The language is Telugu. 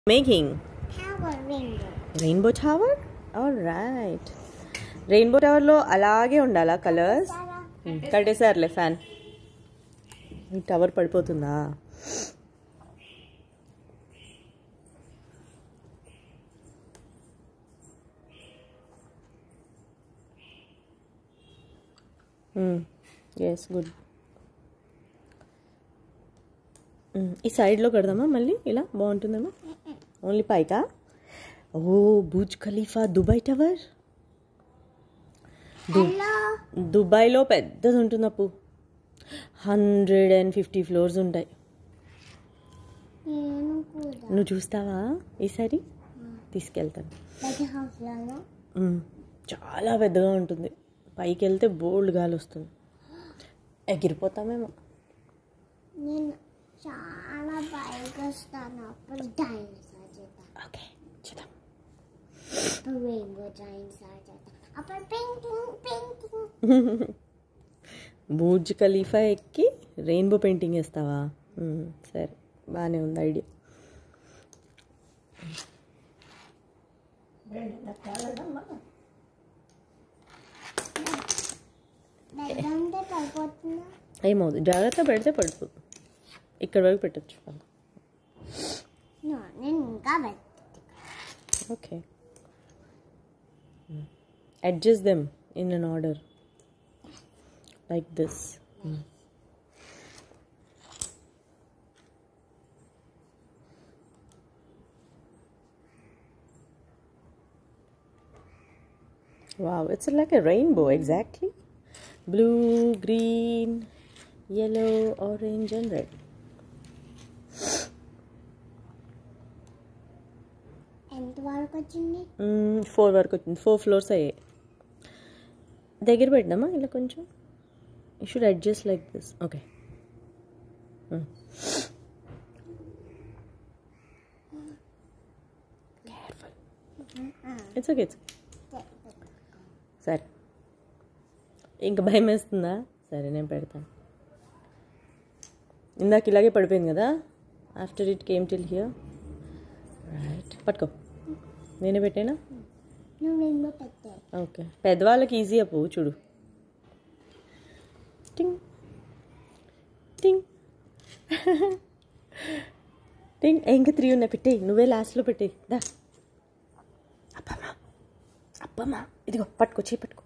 making? Tower rainbow. Rainbow tower all right rainbow టవర్లో అలాగే ఉండాలా కలర్స్ Sarah. కట్టేసారులే ఫ్యాన్ ఈ టవర్ పడిపోతుందా ఎస్ గుడ్ ఈ సైడ్లో కడదామా మళ్ళీ ఇలా బాగుంటుందేమో ఓన్లీ పైకా oh Burj Khalifa Dubai tower Hello. దుబాయ్లో పెద్దది ఉంటుంది అప్పు హండ్రెడ్ అండ్ ఫిఫ్టీ ఫ్లోర్స్ ఉంటాయి నేను కూడా నువ్వు చూస్తావా ఈసారి తీసుకెళ్తాను పెద్ద హౌస్ లలో మ్మ్. చాలా పెద్దగా ఉంటుంది పైకి వెళ్తే బోల్డ్ గాలి వస్తుంది ఎగిరిపోతామేమో నేను చాలా పైకి వస్తాను అప్పుడు డైనోసార్ చేద్దాం ఓకే చూద్దాం అప్పుడు రెయిన్బో డైనోసార్ చేద్దాం అప్పుడు పెయింటింగ్ పెయింటింగ్ బూర్జ్ ఖలీఫా ఎక్కి రెయిన్బో పెయింటింగ్ వేస్తావా మ్మ్. సరే బాగానే ఉంది ఐడియా పెద్దంటే పడిపోతుందా ఏమవుతుంది జాగ్రత్త పెడితే పడిపోదు ఇక్కడ వరకు పెట్టచ్చు No, నేను ఇంకా పెద్ద Okay. Adjust them in an order. Like this. Wow, it's like a rainbow, exactly. Blue, green, yellow, orange, and red. ఎంత వరకు వచ్చింది ఫోర్ వరకు వచ్చింది ఫోర్ ఫ్లోర్స్ అయ్యాయి దగ్గర పెట్టినామా ఇలా కొంచెం you should adjust like this okay it's okay it's సరే ఇంకా భయం వేస్తుందా సరే నేను పెడతాను ఇందాక ఇలాగే పడిపోయింది కదా after it came till here right పట్టుకో నేనే పెట్టానా నువ్వు రెయిన్బో పెట్టావు ఓకే పెద్దవాళ్ళకి ఈజీ అప్పు చూడు టింగ్ టింగ్ టింగ్ ఇంకా త్రీ ఉన్నాయి పెట్టేయి నువ్వే లాస్ట్లో పెట్టేయి దా అప్పమ్మా అప్పమ్మా ఇదిగో పట్టుకో చేయి పట్టుకో